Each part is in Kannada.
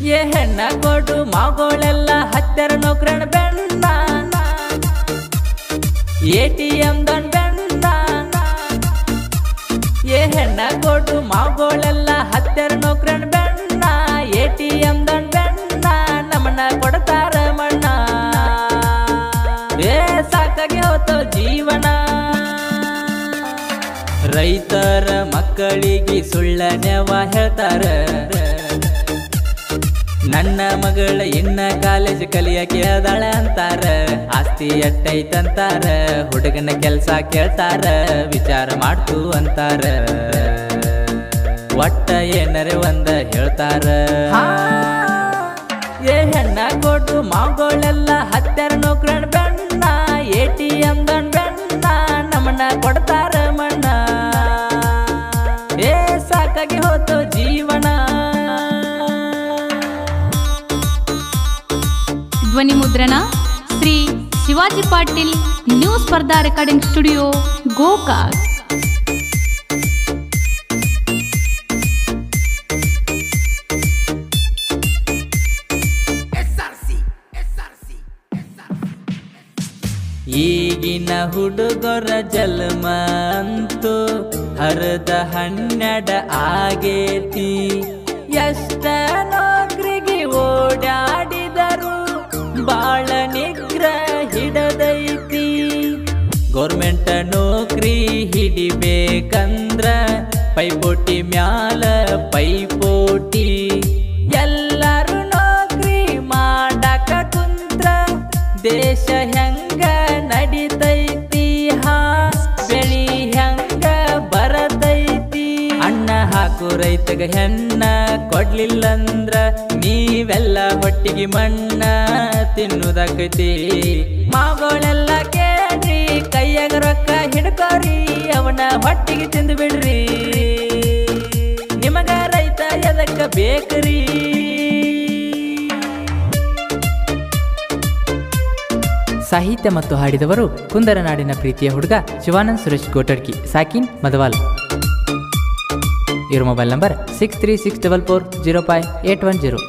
ಏ ಹೆಣ್ಣ ಕೊಡು ಮಾಗೋಳೆಲ್ಲ ಹತ್ತರ ನೌಕರಣ ಬೆಣ್ಣ ಎ ಟಿ ಎಂ ದೊಂಡ್ ಬೆಣ್ಣ ಏ ಹೆಣ್ಣ ಕೊಡು ಮಾಗೋಳೆಲ್ಲ ಹತ್ತರ ನೌಕರಣ ಬೆಣ್ಣ ಎ ಟಿ ಎಂ ದೊಂಡ್ ಬೆಣ್ಣ ನಮ್ಮನ್ನ ಕೊಡ್ತಾರ ಮಣ್ಣ ಏ ಸಾಕಾಗಿ ಹೋತು ಜೀವನ ರೈತರ ಮಕ್ಕಳಿಗೆ ಸುಳ್ಳ ನೆವ ಹೇಳ್ತಾರ ನನ್ನ ಮಗಳ ಇನ್ನ ಕಾಲೇಜ್ ಕಲಿಯಕ್ಕೆ ಅದಾಳ ಅಂತಾರ ಆಸ್ತಿ ಎಟ್ಟೈತಂತಾರ ಹುಡುಗನ ಕೆಲ್ಸ ಕೇಳ್ತಾರ ವಿಚಾರ ಮಾಡ್ತು ಅಂತಾರ ಒಟ್ಟ ಏನರೆ ಒಂದ ಹೇಳ್ತಾರ ಏ ಹೆಣ್ಣ ಕೊಟ್ಟು ಮಾವುಗಳೆಲ್ಲ ಹತ್ತರ ನೌಕರಣ ಬೆಣ್ಣ ಎ ಟಿ ಎಂ ದೊಂಡ್ ಬೆಣ್ಣ ನಮ್ಮನ್ನ ಕೊಡ್ತಾರ ಮಣ್ಣ ಏ ಸಾಕಾಗಿ ಹೋತು ಜೀವನ ಧ್ವನಿ ಮುದ್ರಣ Shri Shivaji Patil new Spardha recording studio Gokak ಈಗಿನ ಹುಡುಗರ ಜನ್ಮ ಅಂತೂ ಹರದ ಹನ್ನೆರಡ ಆಗೇತಿ ಎಷ್ಟ ನೌಕರಿಗೆ ಓಡಾಡಿದರು ಬಾಳ ನಿಗ್ರ ಹಿಡದೈತಿ ಗೌರ್ಮೆಂಟ್ ನೌಕರಿ ಹಿಡಿಬೇಕಂದ್ರ ಪೈಪೋಟಿ ಮ್ಯಾಲ ಪೈಪೋಟಿ ಎಲ್ಲರೂ ನೌಕರಿ ಮಾಡಾಕ ಕುಂತ್ರ ದೇಶ ಹೆಂಗ ನಡಿತೈತಿ ಹಾ ಬೆಳಿ ಹೆಂಗ ಬರತೈತಿ ಅಣ್ಣ ಹಾಕು ರೈತಗ ಹೆಣ್ಣ ಕೊಡ್ಲಿಲ್ಲಂದ್ರ ನೀವೆಲ್ಲ ಹೊಟ್ಟಿಗೆ ಮಣ್ಣ ತಿನ್ನುದಕ್ಕೈತಿ ಮಾವುಗಳೆಲ್ಲ ಕೇಳ್ರಿ ಕೈಯಾಗ ರೊಕ್ಕ ಹಿಡ್ಕೋರಿ ಅವನ ಹೊಟ್ಟಿಗೆ ತಿಂದು ಬಿಡ್ರಿ ನಿಮಗ ರೈತ ಎದಕ್ಕ ಬೇಕ್ರಿ ಸಾಹಿತ್ಯ ಮತ್ತು ಹಾಡಿದವರು ಕುಂದರನಾಡಿನ ಪ್ರೀತಿಯ ಹುಡುಗ ಶಿವಾನಂದ್ ಸುರೇಶ್ ಗೋಟಡ್ಕಿ ಸಾಕಿನ್ ಮದವಾಲ್ ಇವ್ರ mobile number six three six double four zero five eight one zero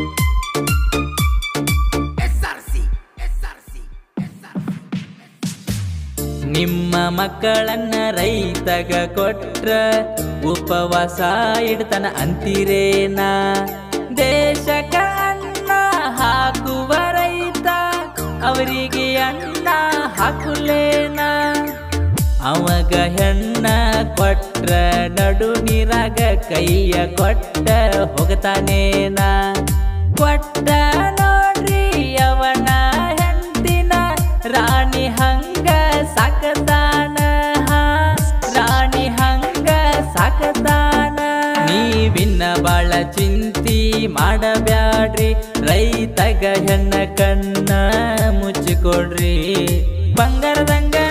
ನಿಮ್ಮ ಮಕ್ಕಳನ್ನ ರೈತಗ ಕೊಟ್ರ ಉಪವಾಸ ಇಡ್ತನ ಅಂತೀರೇನ ದೇಶಕ ಅನ್ನ ಹಾಕುವ ರೈತ ಅವರಿಗೆ ಅನ್ನ ಹಾಕುಲೇನ ಅವಾಗ ಹೆಣ್ಣ ಕೊಟ್ರ ನಡು ನೀರಾಗ ಕೈಯ ಕೊಟ್ಟ ಹೋಗತಾನೇನ ಕೊಟ್ಟ ನೋಡ್ರಿ ಅವನ ಹೆಂಡತಿನ ರಾಣಿ ಹಂಗ ಸಾಕತಾನ ಹಾ, ರಾಣಿ ಹಂಗ ಸಾಕತಾನ ನೀವಿನ್ನ ಬಾಳ ಚಿಂತಿ ಮಾಡಬ್ಯಾಡ್ರಿ ರೈತಗ ಹೆಣ್ಣ ಕಣ್ಣ ಮುಚ್ಚಿಕೊಡ್ರಿ ಬಂಗಾರದಂಗ